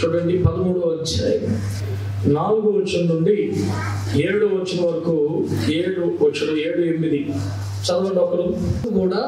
చూడండి పదమూడవ అధ్యాయం నాలుగు వచ్చిన నుండి ఏడు వచ్చిన వరకు ఏడు వచ్చిన ఏడు ఎనిమిది చదవండి ఒకరు కూడా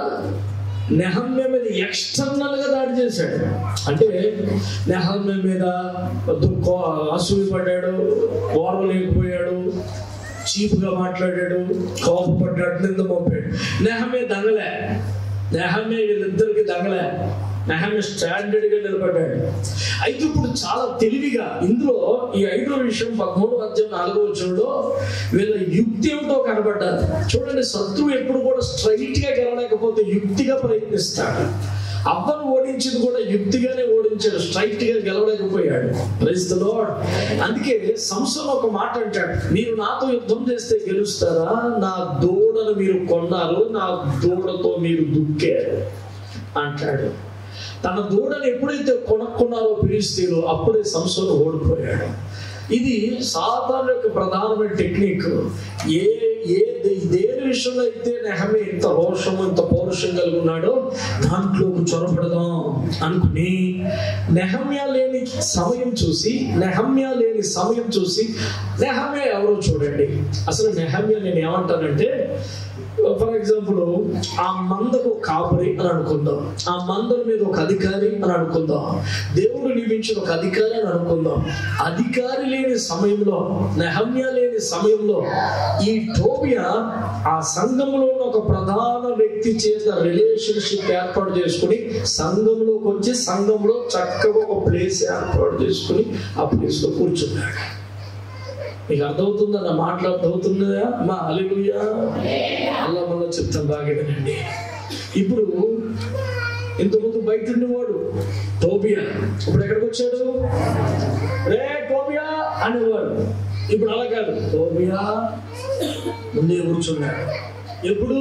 నెహమ్య మీద ఎక్స్టర్నల్ గా దాడి చేశాడు అంటే నెహమ్య మీద దుఃఖ అసూయపడ్డాడు ఓర్వలేకపోయాడు చీపుగా మాట్లాడాడు కోపపడ్డాడు నింద మోపాడు నెహమే దంగలే నెహమే వీళ్ళిద్దరికి దంగలే నెహమే స్టాండర్డ్ గా నిలబడ్డాడు అయితే ఇప్పుడు చాలా తెలివిగా ఇందులో ఈ ఐదో విషయం పదమూడు అధ్యాయం నాలుగో వచ్చంలో వీళ్ళ యుక్తి ఏమిటో కనబడ్డారు చూడండి శత్రువు ఎప్పుడు కూడా స్ట్రైట్ గా గెలవలేకపోతే యుక్తిగా ప్రయత్నిస్తాడు అవ్వను ఓడించింది కూడా యుక్తిగానే ఓడించాడు స్ట్రైట్ గా గెలవలేకపోయాడు ప్రైజ్ ద లార్డ్ అందుకే సంస్థలో ఒక మాట అంటాడు మీరు నాతో యుద్ధం చేస్తే గెలుస్తారా నా దూడను మీరు కొన్నారు నా దూడతో మీరు దుక్కారు అంటాడు తన దూడను ఎప్పుడైతే కొనుక్కున్నారో పిలిస్తీరో అప్పుడే సంస్థలు ఓడిపోయాడు ఇది సాధారణ యొక్క ప్రధానమైన టెక్నిక్ ఏ ఏ దే- దేని విషయంలో అయితే నెహమే ఇంత రోషం ఇంత పౌరుషం కలిగి ఉన్నాడో దాంట్లోకి చొరబడదాం అనుకుని నెహమ్య లేని సమయం చూసి నెహమ్య లేని సమయం చూసి నెహమ్య ఎవరో చూడండి అసలు నెహమ్య నేను ఏమంటానంటే ఫర్ ఎగ్జాంపుల్ ఆ మందకు కాపరి అని అనుకుందాం ఆ మందల మీద ఒక అధికారి అని అనుకుందాం దేవుడు నియమించిన ఒక అధికారి అని అనుకుందాం అధికారి లేని సమయంలో నెహమ్య లేని సమయంలో ఈ టోబియా ఆ సంఘంలో ఉన్న ఒక ప్రధాన వ్యక్తి చేత రిలేషన్షిప్ ఏర్పాటు చేసుకుని సంఘంలోకి వచ్చి సంఘంలో చక్కగా ఒక ప్లేస్ ఏర్పాటు చేసుకుని ఆ ప్లేస్ లో కూర్చున్నాడు మీకు అర్థమవుతుందా నా మాటలు అర్థమవుతుందా మా అలిలుయా అల్లా మళ్ళా చెప్తాను బాగా వినండి ఇప్పుడు ఇంతకుముందు బయట ఉండేవాడు టోబియా ఇప్పుడు ఎక్కడికి వచ్చాడు రే టోబియా అనేవాడు ఇప్పుడు అలా కాదు టోబియా ముందే కూర్చున్నాడు ఎప్పుడు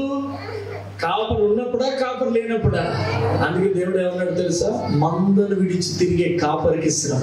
కాపరు ఉన్నప్పుడా కాపరు లేనప్పుడా అందుకే దేవుడు ఏమన్నాడు తెలుసా మందను విడిచి తిరిగే కాపరికి శ్రమ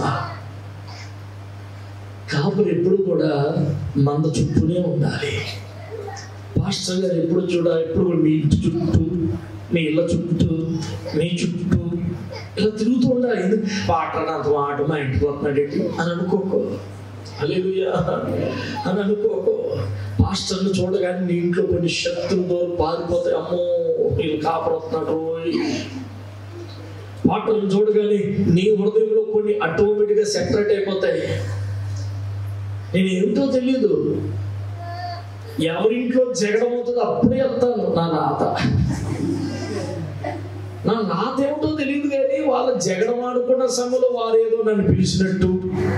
కాపులు ఎప్పుడు కూడా మంద చుట్టూనే ఉండాలి పాస్టర్ గారు ఎప్పుడు చూడ ఎప్పుడు కూడా మీ ఇంటి చుట్టూ మీ ఇళ్ళ చుట్టూ మీ చుట్టూ ఇలా తిరుగుతూ ఉండాలి ఎందుకు పాట నాతో మాట మా ఇంటికి వస్తున్నాడు ఏంటి అని అనుకోకో అలేలుయా అని అనుకోకో పాస్టర్ని చూడగానే నీ ఇంట్లో కొన్ని శక్తులతో పారిపోతాయి అమ్మో వీళ్ళు కాపరొస్తున్నాడు రోయ్ పాటలను చూడగానే నీ హృదయంలో కొన్ని ఆటోమేటిక్గా సెపరేట్ అయిపోతాయి నేను ఏమిటో తెలియదు ఎవరింట్లో జగడం అవుతుందో అప్పుడే వెళ్తాను నా రాత నా రాత ఏమిటో తెలియదు కానీ వాళ్ళ జగడం ఆడుకున్న సమయంలో వారేదో నన్ను పిలిచినట్టు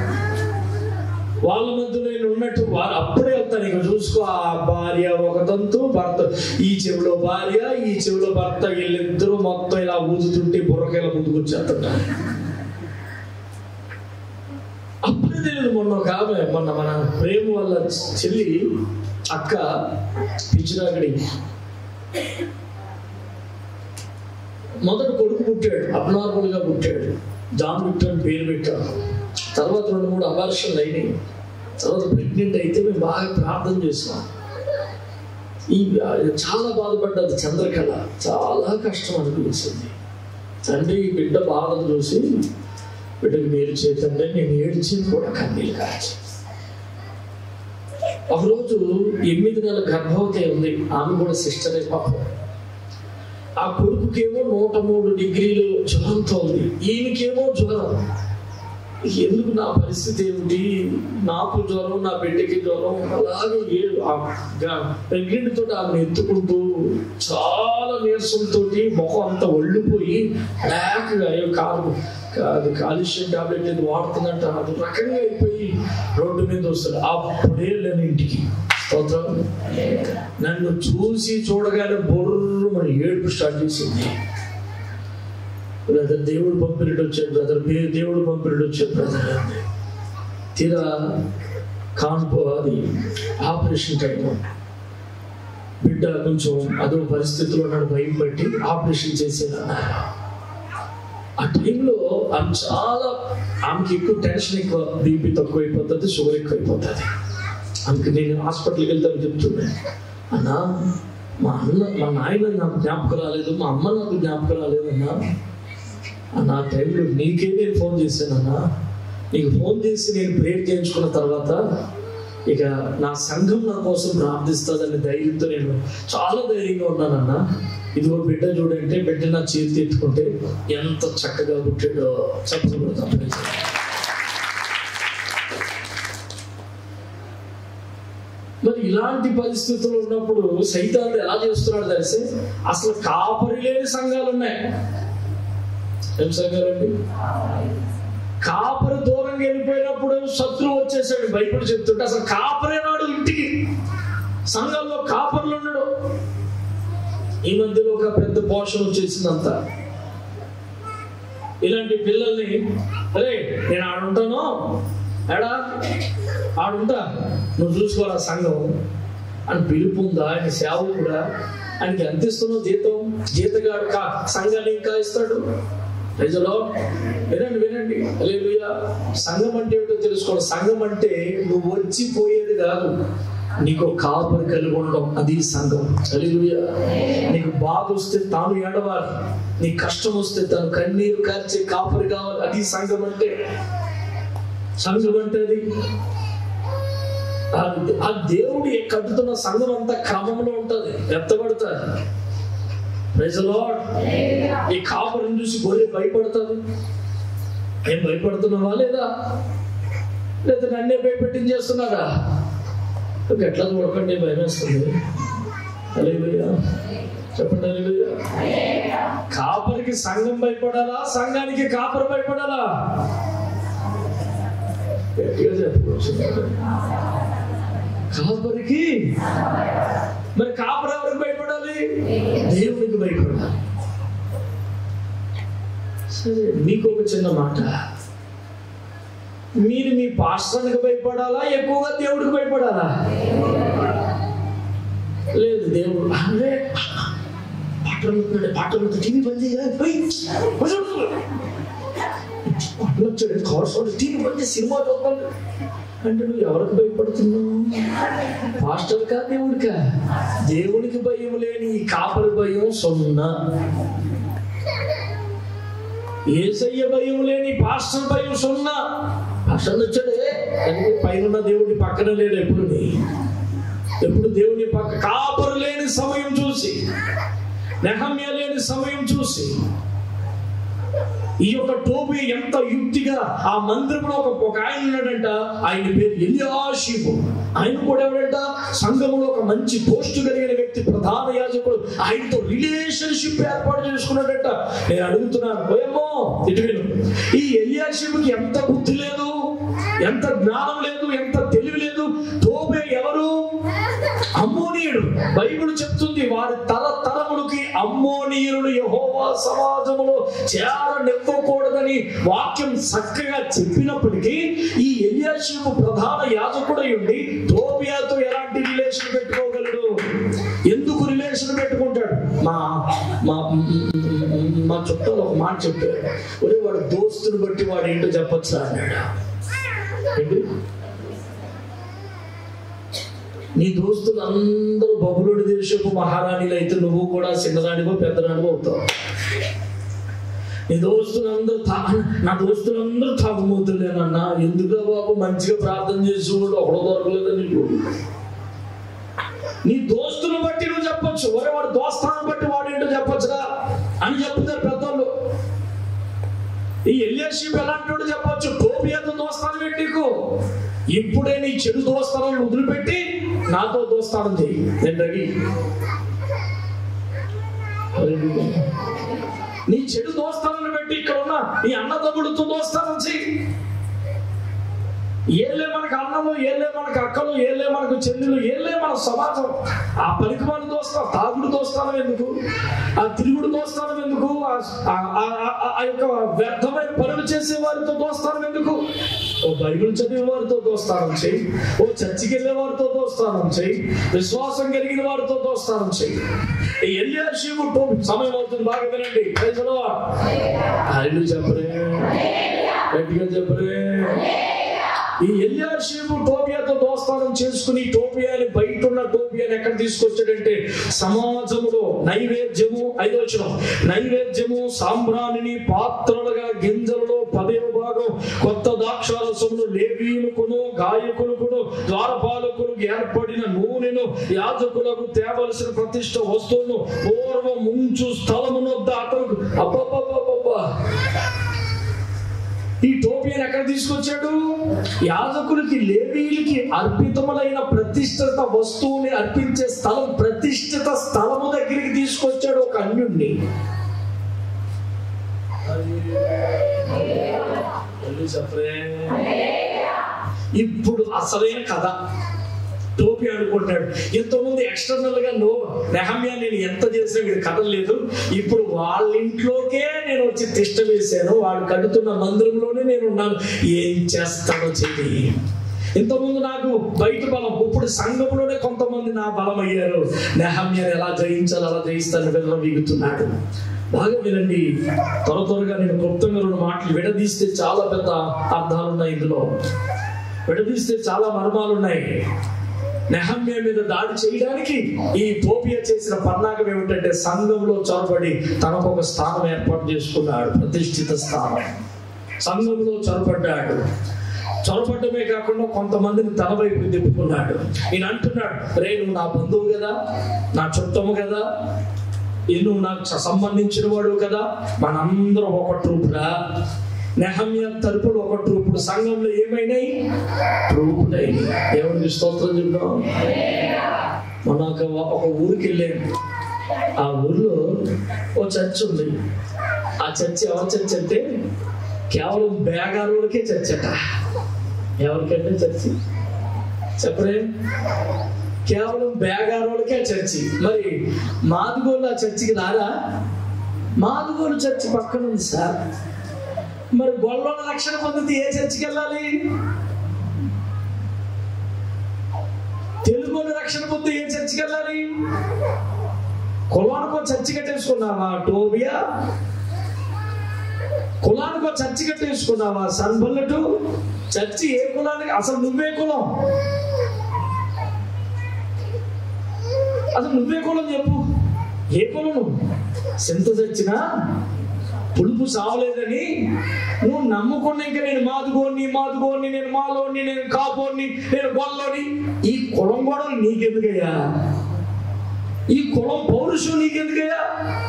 వాళ్ళ మధ్య నేను ఉన్నట్టు వారు అప్పుడే వెళ్తాను ఇక చూసుకో ఆ భార్య ఒక తంతు భర్త ఈ చెవిలో భార్య ఈ చెవిలో భర్త వీళ్ళిద్దరూ మొత్తం ఇలా ఊదుతుంటే బుర్రకాయల ముందుకు వచ్చేస్తుంటారు అప్పుడే తెలియదు మొన్న ఒక ఆమె మొన్న మన ప్రేమ వాళ్ళ చెల్లి అక్క పిచ్చిరాగడి మొదట కొడుకు పుట్టాడు అబ్నార్మల్ గా పుట్టాడు జాన్ విక్టర్ అని పేరు పెట్టాడు తర్వాత రెండు మూడు అబార్షన్లు అయినాయి తర్వాత ప్రెగ్నెంట్ అయితే మేము బాగా ప్రార్థన చేసాం ఈ చాలా బాధపడ్డది చంద్రకళ చాలా కష్టం అనిపించింది తండ్రి ఈ బిడ్డ బాధను చూసి బిడ్డకు మేలు చేతండి నేను ఏడ్చి కూడా కన్నీళ్ళు కాచి ఒకరోజు ఎనిమిది నెలల గర్భవతి ఉంది ఆమె కూడా సిస్టరే పాపం ఆ కొడుకుకేమో నూట మూడు డిగ్రీలు జ్వరంతో ఉంది ఈయనకేమో జ్వరం ఎందుకు నా పరిస్థితి ఏమిటి నాకు జ్వరం నా బిడ్డకి జ్వరం అలాగే ప్రెగ్నెంట్ తోటి ఆమెను ఎత్తుకుంటూ చాలా నీరసంతో ముఖం అంతా ఒళ్ళిపోయి బ్లాక్గా అయ్యో కాలు అది కాలుష్యం టాబ్లెట్ ఏది వాడుతుందంట అది రకంగా అయిపోయి రోడ్డు మీద వస్తాడు అప్పుడే లేని ఇంటికి స్తోత్రం నన్ను చూసి చూడగానే బొర్రు మరి ఏడుపు స్టార్ట్ చేసింది బ్రదర్ దేవుడు పంపినట్టు వచ్చాడు బ్రదర్ దేవుడు పంపినట్టు వచ్చాడు బ్రదర్ అంది. తీరా కాన్పో అది ఆపరేషన్ టైం బిడ్డ కొంచెం అదో పరిస్థితిలో నన్ను భయం పట్టి ఆపరేషన్ చేసేదన్నారు ఆ టైంలో ఆమె చాలా ఆమెకి ఎక్కువ టెన్షన్ ఎక్కువ బీపీ తక్కువ అయిపోతుంది షుగర్ ఎక్కువ అయిపోతుంది ఆమెకి నేను హాస్పిటల్కి వెళ్తాను చెప్తున్నాను అన్నా మా అన్న మా నాయన నాకు జ్ఞాపకం రాలేదు మా అమ్మ నాకు జ్ఞాపకం రాలేదన్నా అన్న ఆ టైంలో నీకే నేను ఫోన్ చేశానన్నా నీకు ఫోన్ చేసి నేను ప్రేర్ చేయించుకున్న తర్వాత ఇక నా సంఘం నా కోసం ప్రార్థిస్తుందనే ధైర్యంతో నేను చాలా ధైర్యంగా ఉన్నానన్న ఇదిగో బిడ్డ చూడంటే బిడ్డ నా చేతి ఎత్తుకుంటే ఎంత చక్కగా పుట్టాడో చెప్పకూడదు మరి ఇలాంటి పరిస్థితులు ఉన్నప్పుడు సైతాన్ని ఎలా చేస్తున్నాడు తెలిసి అసలు కాపరి లేని సంఘాలు ఉన్నాయి ఏం సంఘాలండి కాపరి దూరంగా వెళ్ళిపోయినప్పుడు శత్రువు వచ్చేసాడు బైబిల్ చెప్తుంటే అసలు కాపరే నాడు ఇంటికి సంఘంలో కాపర్లు ఉన్నాడు ఈ మధ్యలో ఒక పెద్ద పోషణ వచ్చేసిందంత ఇలాంటి పిల్లల్ని అరే నేను ఆడుంటాను ఎడా ఆడుంటా నువ్వు చూసుకోరా సంఘం అని పిలుపు ఉందా ఆయన సేవ కూడా ఆయనకి ఎంత ఇస్తున్నావు జీతం జీతగాడు కా సంఘాన్ని ఇంకా ఇస్తాడు ప్రజలో వినండి వినండి అలేలుయా సంఘం అంటే ఏమిటో తెలుసుకోండి సంఘం అంటే నువ్వు వచ్చి పోయేది కాదు నీకు కాపరి కలిగి ఉండడం అది సంఘం అలేలుయా నీకు బాధ వస్తే తాను ఏడవాలి నీ కష్టం వస్తే తాను కన్నీరు కార్చే కాపరి కావాలి అది సంఘం అంటే సంఘం అంటే అది ఆ- ఆ దేవుడి కట్టుతున్న సంఘం అంతా క్రమంలో ఉంటది ఎత్తబడుతుంది ప్రజలో ఈ కాపురం చూసి గొర్రె భయపడుతుంది ఏం భయపడుతున్నావా లేదా లేదా నన్నే భయపెట్టించేస్తున్నారా ఒక ఎట్లా చూడకండి భయం వేస్తుంది అలేలుయ్యా చెప్పండి అలేలుయ్యా కాపరికి సంఘం భయపడాలా సంఘానికి కాపరు భయపడాలా గట్టిగా చెప్పుకోవచ్చు కాపరికి మరి కాపరు ఎవరికి భయపడాలి దేవునికి భయపడాలి సరే మీకు ఒక చిన్న మాట మీరు మీ పాస్టర్కి భయపడాలా ఎక్కువగా దేవుడికి భయపడాలా లేదు దేవుడు అరే పాటలు ఉన్నాడు పాటలు టీవీ బంద్ చేయాలి పాటలు వచ్చాడు కాల్స్ టీవీ బంద్ చేసి సినిమా చూస్తాడు అంటే నువ్వు ఎవరికి భయపడుతున్నావు పాస్టర్కా దేవుడికా దేవునికి భయం లేని ఈ కాపరి భయం సున్నా ఏసయ్య భయం లేని పాస్టర్ భయం సున్నా పాస్టర్ వచ్చాడే అంటే పైన దేవుడిని పక్కన లేడు ఎప్పుడు ఎప్పుడు దేవుని పక్క కాపరు లేని సమయం చూసి నెహమ్య లేని సమయం చూసి ఈ యొక్క టోబి ఎంత యుక్తిగా ఆ మందిరంలో ఒక ఒక ఆయన ఉన్నాడంట ఆయన పేరు ఎలియాషిబు ఆయన కూడా ఎవడంట సంఘంలో ఒక మంచి పోస్ట్ కలిగిన వ్యక్తి ప్రధాన యాజకుడు ఆయనతో రిలేషన్షిప్ ఏర్పాటు చేసుకున్నాడంట నేను అడుగుతున్నాను ఓయమ్మో ఇటు విను ఈ ఎలియాషిబుకి ఎంత బుద్ధి లేదు ఎంత జ్ఞానం లేదు ఎంత తెలివి లేదు తోబే ఎవరు అమ్మోనీయుడు బైబిల్ చెప్తుంది వారి తర తరములకి అమ్మోనీయులు యహోవా సమాజములో చేరనివ్వకూడదని వాక్యం చక్కగా చెప్పినప్పటికీ ఈ ఎలియాషిపు ప్రధాన యాజకుడై ఉండి తోబియాతో ఎలాంటి రిలేషన్ పెట్టుకోగలడు ఎందుకు రిలేషన్ పెట్టుకుంటాడు మా మా మా చుట్టాలు ఒక మాట చెప్పాడు ఒరే వాడు దోస్తుని బట్టి వాడు ఏంటో చెప్పొచ్చు అన్నాడు ఏంటి నీ దోస్తులు అందరూ బబులుడి దేశపు మహారాణిలు అయితే నువ్వు కూడా చిన్నదానివో పెద్దదానివో అవుతావు నీ దోస్తులందరూ తా నా దోస్తులందరూ తాగుమూతులేనన్నా ఎందుకు బాబు మంచిగా ప్రార్థన చేసి వాళ్ళు ఒకడో దొరకలేదని నీకు నీ దోస్తుని బట్టి నువ్వు చెప్పొచ్చు ఒరే వాడు దోస్తాన్ని బట్టి వాడు ఏంటో చెప్పొచ్చుగా అని చెప్తారు పెద్దోళ్ళు ఈ ఎల్ఎస్షిప్ ఎలాంటి వాడు చెప్పొచ్చు టోపియాతో దోస్తాను పెట్టి నీకు ఇప్పుడే నీ చెడు దోస్తాలను వదిలిపెట్టి నాతో దోస్తానం చెయ్యి నేను రవి నీ చెడు దోస్తాలను పెట్టి ఇక్కడ ఉన్న నీ అన్నదమ్ముడితో దోస్తానం చెయ్యి ఏలే మనకు అన్నలు ఏలే మనకు అక్కలు ఏలే మనకు చెల్లెలు ఏలే మన సమాజం ఆ పనికి మన దోస్తా తాగుడు దోస్తానం ఎందుకు ఆ తిరుగుడు దోస్తానం ఎందుకు ఆ- ఆ- ఆ- ఆ- ఆ యొక్క వ్యర్థమైన పనులు చేసే వారితో దోస్తానం ఎందుకు ఓ బైబిల్ చదివే వారితో దోస్తానం చేయి ఓ చర్చికి వెళ్ళే వారితో దోస్తానం చేయి విశ్వాసం కలిగిన వారితో దోస్తానం చేయి ఈ ఎల్యాషిము టోపి సమయం అవుతుంది బాగా వినండి ప్రజలు హైలు చెప్పరే గట్టిగా చెప్పరే ఈ ఎల్యాషేపు టోబియాతో దోస్తానం చేసుకుని టోబియాని బయట ఉన్న టోబియాని ఎక్కడ తీసుకొచ్చాడంటే సమాజములో నైవేద్యము ఐదో వచ్చిన నైవేద్యము సాంబ్రాణిని పాత్రలుగా గింజలలో పదే భాగం ప్రకారం కొత్త ద్రాక్షారసమును లేవీయులకును గాయకులకును ద్వారపాలకులు ఏర్పడిన నూనెను యాజకులకు తేవలసిన ప్రతిష్ట వస్తువును పూర్వం ముంచు స్థలమును అతను అబ్బబ్బబ్బబ్బబ్బా ఈ టోపియన్ ఎక్కడ తీసుకొచ్చాడు యాజకులకి లేవీలకి అర్పితములైన ప్రతిష్ఠిత వస్తువుని అర్పించే స్థలం ప్రతిష్ఠిత స్థలము దగ్గరికి తీసుకొచ్చాడు ఒక అన్యుణ్ణి ఇప్పుడు అసలైన కథ టోపీ అనుకుంటాడు ఎంతోమంది ఎక్స్టర్నల్ గా నో నెహమ్యా నేను ఎంత చేసినా వీడు కథ లేదు ఇప్పుడు వాళ్ళ ఇంట్లోకే నేను వచ్చి తిష్ట వేశాను వాడు కడుతున్న మందిరంలోనే నేను ఉన్నాను ఏం చేస్తానో చెయ్యి ఇంతకుముందు నాకు బయట బలం ఇప్పుడు సంఘంలోనే కొంతమంది నా బలం అయ్యారు నెహమ్యాన్ని ఎలా జయించాలి అలా జయిస్తాను విధంగా వీగుతున్నాడు బాగా వినండి త్వర త్వరగా నేను క్లుప్తంగా రెండు మాటలు విడదీస్తే చాలా పెద్ద అర్థాలు ఉన్నాయి ఇందులో విడదీస్తే చాలా మర్మాలు ఉన్నాయి నెహమ్య మీద దాడి చేయడానికి ఈ టోపియా చేసిన పన్నాగం ఏమిటంటే సంఘంలో చొరబడి తనకు ఒక స్థానం ఏర్పాటు చేసుకున్నాడు ప్రతిష్ఠిత స్థానం సంఘంలో చొరబడ్డాడు చొరబడ్డమే కాకుండా కొంతమందిని తన వైపు తిప్పుకున్నాడు ఈయన అంటున్నాడు రే నువ్వు నా బంధువు కదా నా చుట్టము కదా ఈ నువ్వు నాకు స- సంబంధించిన వాడు కదా మనందరం ఒక ట్రూపుడా నెహమ్య తరపుడు ఒక ట్రూపుడు సంఘంలో ఏమైనాయి ట్రూపుడైనాయి దేవుడికి స్తోత్రం చెప్దాం మొన్న ఒక ఒక ఊరికి వెళ్ళాను ఆ ఊర్లో ఓ చర్చ్ ఉంది ఆ చర్చ్ ఎవరి చర్చ్ అంటే కేవలం బేగారులకే చర్చ్ అట ఎవరికంటే చర్చి చెప్పరే కేవలం బేగారోళ్ళకే చర్చి మరి మాదిగోళ్ళు ఆ చర్చికి రారా మాదిగోలు చర్చి పక్కన ఉంది సార్ మరి గొల్లోళ్ళ రక్షణ పొందితే ఏ చర్చికి వెళ్ళాలి తెలుగు రక్షణ పొంది ఏ చర్చికి వెళ్ళాలి కులానికో చర్చి కట్టేసుకున్నావా టోబియా కులానికో చర్చి కట్టేసుకున్నావా సన్బల్లటు చర్చి ఏ కులానికి అసలు నువ్వే కులం అసలు నువ్వే కులం చెప్పు ఏ కులం నువ్వు సింత చచ్చినా పులుపు సావలేదని నువ్వు నమ్ముకున్న ఇంకా నేను మాదుగోని మాదుగోని నేను మాలోని నేను కాపోని నేను గొల్లోని ఈ కులం కూడా నీకెందుకయ్యా ఈ కులం పౌరుషం నీకెందుకయ్యా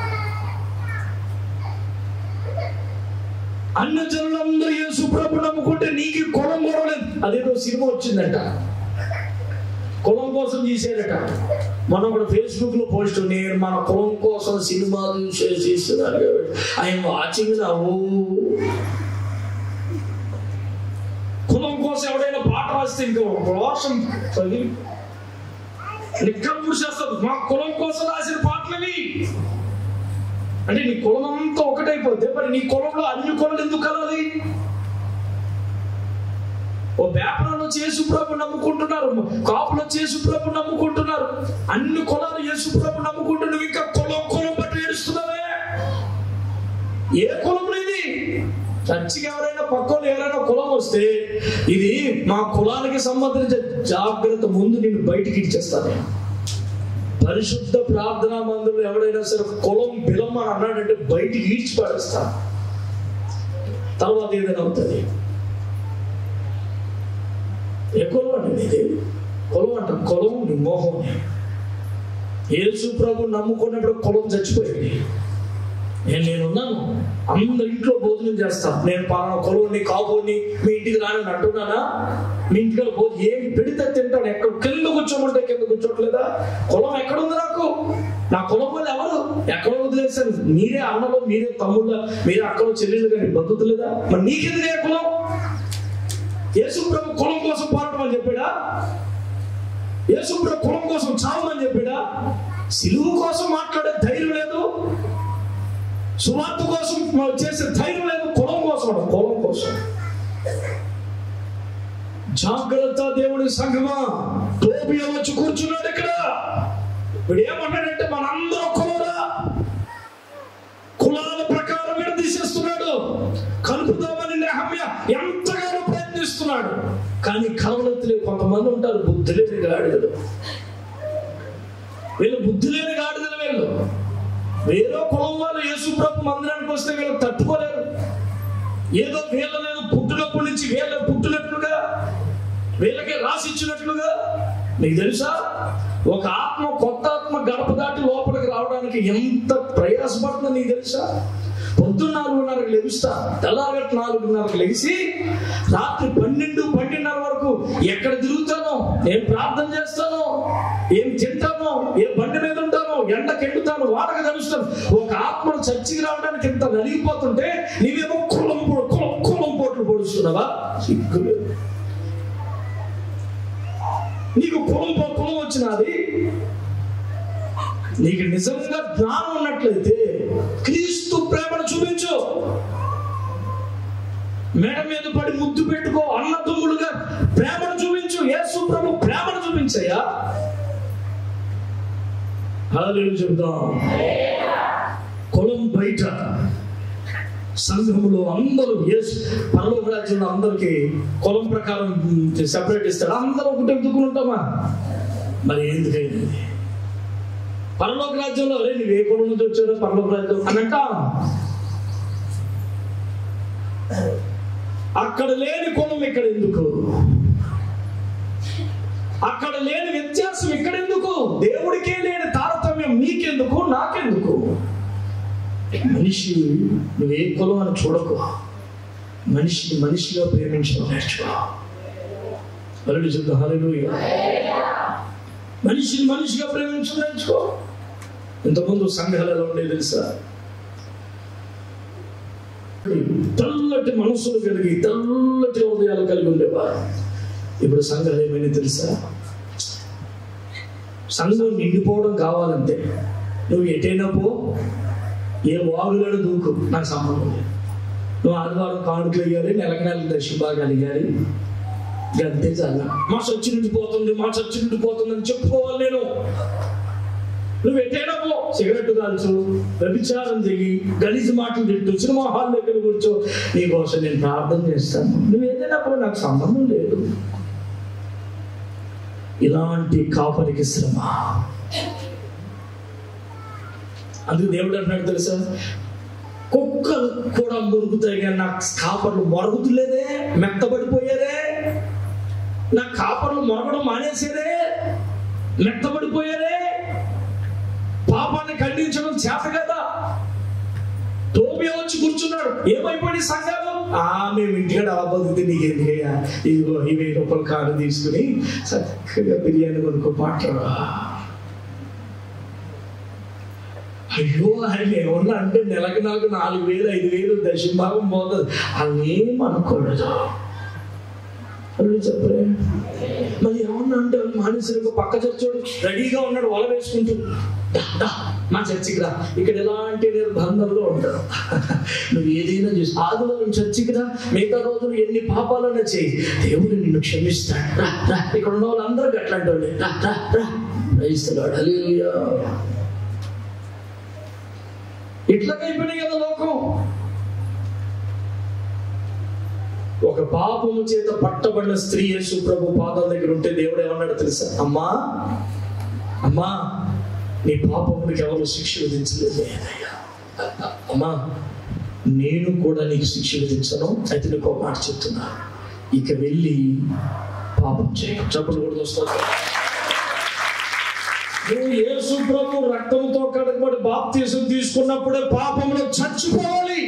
అన్న జనులందరూ యేసు ప్రభు నమ్ముకుంటే నీకు ఈ కులం కూడా లేదు అదేదో సినిమా వచ్చిందంట కులం కోసం చేశారట మనం ఒకటి ఫేస్బుక్ లో పోస్ట్ నేను మన కులం కోసం సినిమాలు చేస్తున్నాను ఆయన వాచింగ్ నవ్వు కులం కోసం ఎవడైనా పాట రాస్తే ఇంకా ఒక రోషం తగిలి నిక్కలు చేస్తారు మా కులం కోసం రాసిన పాటలవి అంటే నీ కులం అంతా ఒకటైపోతే మరి నీ కులంలో అన్ని కులాలు ఎందుకు కలాలి ఓ వ్యాపారంలో యేసుప్రభు నమ్ముకుంటున్నారు కాపులో యేసుప్రభు నమ్ముకుంటున్నారు అన్ని కులాలు యేసుప్రభు నమ్ముకుంటూ నువ్వు ఇంకా కులం కులం పట్టు ఏడుస్తున్నావే ఏ కులం ఇది చర్చికి ఎవరైనా పక్కన ఎవరైనా కులం వస్తే ఇది మా కులానికి సంబంధించిన జాగ్రత్త ముందు నేను బయటికి ఇచ్చేస్తాను పరిశుద్ధ ప్రార్థనా మందులు ఎవడైనా సరే కులం బిలం అని అన్నాడంటే బయటికి ఈడ్చి పడేస్తాను తర్వాత ఏదైనా అవుతుంది ఏ కులం అండి ఇది కులం అంట కులం నీ మోహం యేసు ప్రభు నమ్ముకున్నప్పుడు కులం చచ్చిపోయింది నేను నేనున్నాను అందరి ఇంట్లో భోజనం చేస్తాను నేను పలానా కొలువుని కాబోని మీ ఇంటికి రానని అంటున్నానా మీ ఇంటికి భోజనం ఏం పెడితే తింటాను ఎక్కడ కింద కూర్చోమంటే కింద కూర్చోట్లేదా కులం ఎక్కడుంది నాకు నా కులం వాళ్ళు ఎవరు ఎక్కడ వదిలేశారు మీరే అన్నలు మీరే తమ్ముళ్ళ మీరే అక్కలు చెల్లెళ్ళు కానీ బతుకులేదా మరి నీకెందుకే కులం యేసు ప్రభు కులం కోసం పోరాటమని చెప్పాడా యేసు ప్రభు కులం కోసం చావమని చెప్పాడా సిలువు కోసం మాట్లాడే ధైర్యం లేదు సువార్త కోసం చేసే ధైర్యం లేదు కులం కోసం అన్నాడు, కులం కోసం జాగ్రత్త దేవుడి సంగమా టోపియా వచ్చి కూర్చున్నాడు ఇక్కడ వీడు ఏమన్నాడంటే మనందరం కులరా కులాల ప్రకారం విడదీసేస్తున్నాడు కలుపుదామని నెహమ్య ఎంతగానో ప్రయత్నిస్తున్నాడు కానీ కలవలెత్తులే కొంతమంది ఉంటారు బుద్ధి లేని గాడిదలు వీళ్ళు బుద్ధి లేని గాడిదలు వీళ్ళు వేరే కులం వాళ్ళు యేసు ప్రభు మందిరానికి వస్తే వీళ్ళు తట్టుకోలేరు ఏదో వీళ్ళనేదో పుట్టినప్పటి నుంచి వీళ్ళ పుట్టినట్లుగా వీళ్ళకే రాసిచ్చినట్లుగా నీకు తెలుసా ఒక ఆత్మ కొత్త ఆత్మ గడప దాటి లోపలికి రావడానికి ఎంత ప్రయాసపడుతుందో నీకు తెలుసా పొద్దున్న నాలుగున్నరకు లెగుస్తా తెల్లారగట్టు నాలుగున్నరకు లెగిసి రాత్రి పన్నెండు పన్నెండున్నర వరకు ఎక్కడ తిరుగుతానో ఏం ప్రార్థన చేస్తానో ఏం తింటానో ఏ బండి మీద ఉంటానో ఎండకి ఎండుతాను వాడక తెలుస్తాను ఒక ఆత్మను చర్చికి రావడానికి ఎంత నలిగిపోతుంటే నీవేమో కులం పొ- కులం కులం పోట్లు పొడుస్తున్నావా సిగ్గులేదు నీకు కులం పో- కులం వచ్చినది నీకు నిజంగా జ్ఞానం ఉన్నట్లయితే క్రీస్తు ప్రేమను చూపించు మెడ మీద పడి ముద్దు పెట్టుకో అన్న తమ్ముడుగా ప్రేమను చూపించు యేసు ప్రభు ప్రేమను చూపించయ్యా హల్లెలూయా చెబుదాం కులం బయట సంఘములో అందరూ యేసు పరలోక రాజ్యంలో అందరికి కులం ప్రకారం సెపరేట్ ఇస్తాడు అందరూ ఒకటి ఎందుకుని ఉంటామా మరి ఎందుకైంది పరలోక రాజ్యంలో అరే నువ్వు ఏ కులం నుంచి వచ్చారో పరలోక రాజ్యం అని అంటా అక్కడ లేని కులం ఇక్కడ ఎందుకు అక్కడ లేని వ్యత్యాసం ఇక్కడ ఎందుకు దేవుడికే లేని తారతమ్యం నీకెందుకు నాకెందుకు మనిషి నువ్వు ఏ కులం అని చూడకు మనిషిని మనిషిగా ప్రేమించడం నేర్చుకో అల్లుడు చెప్తా హల్లెలూయా మనిషిని మనిషిగా ప్రేమించడం నేర్చుకో ఇంతకుముందు సంఘాలలో ఉండేది తెలుసా తెల్లటి మనసులు కలిగి తెల్లటి హృదయాలు కలిగి ఉండేవారు ఇప్పుడు సంఘాలు ఏమైనా తెలుసా సంఘం నిండిపోవడం కావాలంటే నువ్వు ఎటైనా పో ఏ వాగులను దూకు నాకు సంబంధం లేదు నువ్వు ఆదివారం కానుకలు వేయాలి నెలకు నెల దశభాగాలు వేయాలి గంతే చాలా మా చర్చి నుండి పోతుంది మా చర్చి నుండి పోతుంది అని చెప్పుకోవాలి నేను నువ్వు ఎట్టైనా పో సిగరెట్ కాల్చు వ్యభిచారం చెయ్యి గలీజు మాటలు తిట్టు సినిమా హాల్ దగ్గర కూర్చో నీకోసం నేను ప్రార్థన చేస్తాను నువ్వు ఏదైనా పో నాకు సంబంధం లేదు ఇలాంటి కాపరికి శ్రమ అందుకు దేవుడు అంటున్నాడు తెలుసా కుక్కలు కూడా మురుగుతాయి కానీ నాకు కాపర్లు మొరుగుతులేదే మెత్తబడిపోయారే నా కాపర్లు మొరగడం మానేసేదే మెత్తబడిపోయారే పాపాన్ని ఖండించడం చేత కదా టోబియా వచ్చి కూర్చున్నాడు ఏమైపోయింది సంఘాలు ఆ మేము ఇంటికాడ అలా బతికితే నీకేందుకయ్యా ఇదిగో ఈ వెయ్యి రూపాయలు కారు తీసుకుని చక్కగా బిర్యానీ కొనుక్కో పాటరా అయ్యో ఆయన ఏమన్నా అంటే నెలకు నాకు నాలుగు వేలు ఐదు వేలు దశభాగం పోతుంది అవేం అనుకోలేదు అల్లు చెప్పరే మరి ఏమన్నా అంటే మానసిక పక్క చర్చోడు రెడీగా ఉన్నాడు వల వేసుకుంటూ "డా, డా, మా చర్చికి రా ఇక్కడ ఎలాంటి నిర్బంధంలో ఉంటారు నువ్వు ఏదైనా చేసి ఆదివారం చర్చికి రా మిగతా రోజులు ఎన్ని పాపాలన్నా చేయి దేవుడు నిన్ను క్షమిస్తాడు రా రా ఇక్కడ ఉన్న వాళ్ళందరూ అట్లాంటి వాళ్ళే రా రా రా ప్రయిస్తున్నాడు హల్లెలూయా ఇట్లాగైపోయినాయి కదా లోకం ఒక పాపము చేత పట్టబడిన స్త్రీ యేసు ప్రభు పాదాల దగ్గర ఉంటే దేవుడు ఏమన్నాడు తెలుసా అమ్మా అమ్మా నీ పాపమునికి ఎవరు శిక్ష విధించలేదు అమ్మా నేను కూడా నీకు శిక్ష విధించను అయితే నీకు ఒక మాట చెప్తున్నా ఇక వెళ్ళి పాపం చేయకు చప్పుడు కూడా వస్తుంది నువ్వు యేసు ప్రభు రక్తంతో కడగబడి బాప్తీసం తీసుకున్నప్పుడే పాపంలో చచ్చిపోవాలి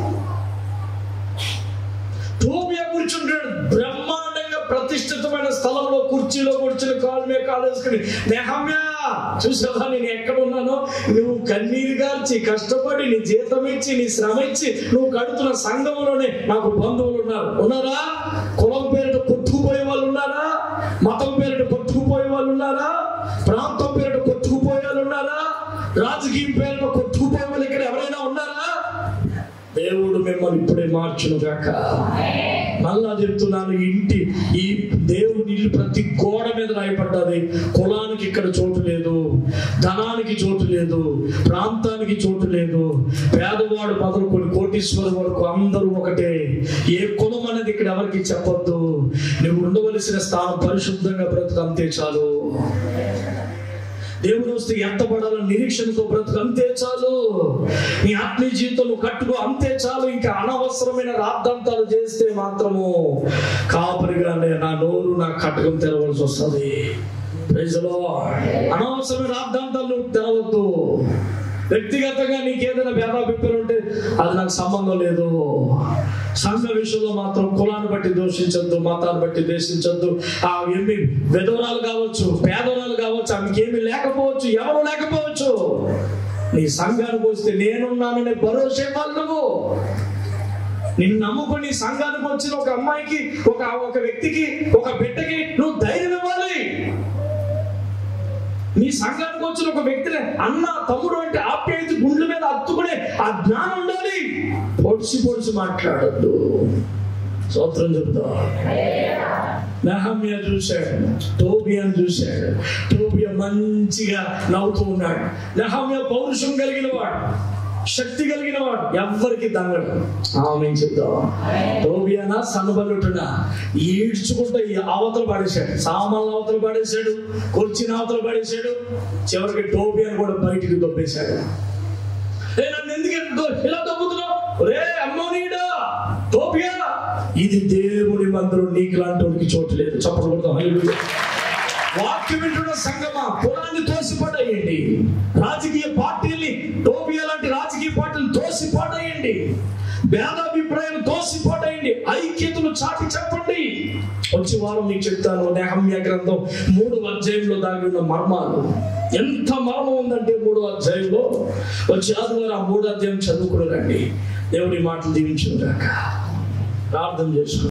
టోబియా కూర్చుంటాడు బ్రహ్మాండంగా ప్రతిష్ఠితమైన స్థలంలో కుర్చీలో కూర్చుని కాలు మీద కాలు వేసుకుని నెహమ్యా చూసావా నేను ఎక్కడ ఉన్నానో నువ్వు కన్నీరు గార్చి కష్టపడి నీ జీతం ఇచ్చి నీ శ్రమ ఇచ్చి నువ్వు కడుతున్న సంఘంలోనే నాకు బంధువులు ఉన్నారు ఉన్నారా కులం పేరిట కొట్టుకుపోయే వాళ్ళు ఉన్నారా మతం పేరిట కొట్టుకుపోయే వాళ్ళు ఉన్నారా ప్రాంతం పేరిట కొట్టుకుపోయే వాళ్ళు ఉన్నారా రాజకీయం పేరిట కొట్టుకుపోయే వాళ్ళు ఇక్కడ ఎవరైనా ఉన్నారా దేవుడు మిమ్మల్ని ఇప్పుడే మార్చును గాక మళ్ళా చెప్తున్నాను ఇంటి ఈ దేవుని ఇల్లు ప్రతి గోడ మీద రాయబడ్డది కులానికి ఇక్కడ చోటు లేదు ధనానికి చోటు లేదు ప్రాంతానికి చోటు లేదు పేదవాడు మొదలుకొని కోటీశ్వరు వరకు అందరూ ఒకటే ఏ కులం అనేది ఇక్కడ ఎవరికి చెప్పొద్దు నువ్వు ఉండవలసిన స్థానం పరిశుద్ధంగా బ్రతుకు అంతే చాలు దేవుడు వస్తే ఎత్తపడాలని నిరీక్షణతో బ్రతుకు అంతే చాలు నీ ఆత్మీయ జీవితంలో కట్టుకో అంతే చాలు ఇంకా అనవసరమైన రాద్ధాంతాలు చేస్తే మాత్రము కాపరిగానే నా నోరు నా కట్టకం తెరవలసి వస్తుంది Praise the Lord. అనవసరమైన రాద్ధాంతాలు నువ్వు తెరవద్దు వ్యక్తిగతంగా నీకేదైనా భేదాభిప్రాయం ఉంటే అది నాకు సంబంధం లేదు సంఘ విషయంలో మాత్రం కులాన్ని బట్టి దోషించద్దు మతాన్ని బట్టి దేశించద్దు ఆ ఏమి విధవరాలు కావచ్చు పేదవరాలు కావచ్చు ఆమెకి ఏమి లేకపోవచ్చు ఎవరు లేకపోవచ్చు నీ సంఘానికి వస్తే నేనున్నాననే భరోసా ఇవ్వాలి నువ్వు నిన్ను నమ్ముకొని సంఘానికి వచ్చిన ఒక అమ్మాయికి ఒక ఒక వ్యక్తికి ఒక బిడ్డకి నువ్వు ధైర్యం ఇవ్వాలి నీ సంఘానికి వచ్చిన ఒక వ్యక్తిని అన్న తమ్ముడు అంటే ఆప్యాయత గుండెల మీద అత్తుకునే ఆ జ్ఞానం ఉండాలి పొడిచి పొడిచి మాట్లాడద్దు సూత్రం చెప్తా నెహమ్య చూశాడు టోబియాను చూశాడు టోబియా మంచిగా నవ్వుతూ ఉన్నాడు నెహమ్య పౌరుషం కలిగిన వాడు శక్తి కలిగిన వాడు ఎవ్వరికి దంగడు ఆమె చెప్తాం టోబియానా సన్నబల్లుటున్నా ఈడ్చుకుంటూ ఈ అవతల పడేశాడు సామాన్లు అవతల పడేశాడు కుర్చీని అవతల పడేశాడు చివరికి టోబియాను కూడా బయటికి దొబ్బేశాడు ఏ నన్ను ఎందుకు ఇలా- ఇలా దొబ్బుతున్నావు రే అమ్మోనీడా టోపియా ఇది దేవుని మందిరం నీకు లాంటి వాడికి చోటు లేదు చప్పట్లు కొడతాం హల్లెలూయా. వాక్యం వింటున్న సంగమా కులాన్ని తోసిపడేయండి రాజకీయ పార్టీల్ని టోపియా లాంటి రాజకీయ పార్టీలు తోసిపడేయండి భేదాభిప్రాయాలు తోసిపడేయండి ఐక్యతను చాటి చెప్పండి వచ్చి వారం మీకు చెప్తాను నెహమ్య గ్రంథం మూడు అధ్యాయంలో దాగి ఉన్న మర్మాలు ఎంత మర్మం ఉందంటే మూడో అధ్యాయంలో వచ్చి ఆదివారం ఆ మూడో అధ్యాయం చదువుకుని రండి దేవుడి మాటలు దీవించుగాక ప్రార్థన చేసుకో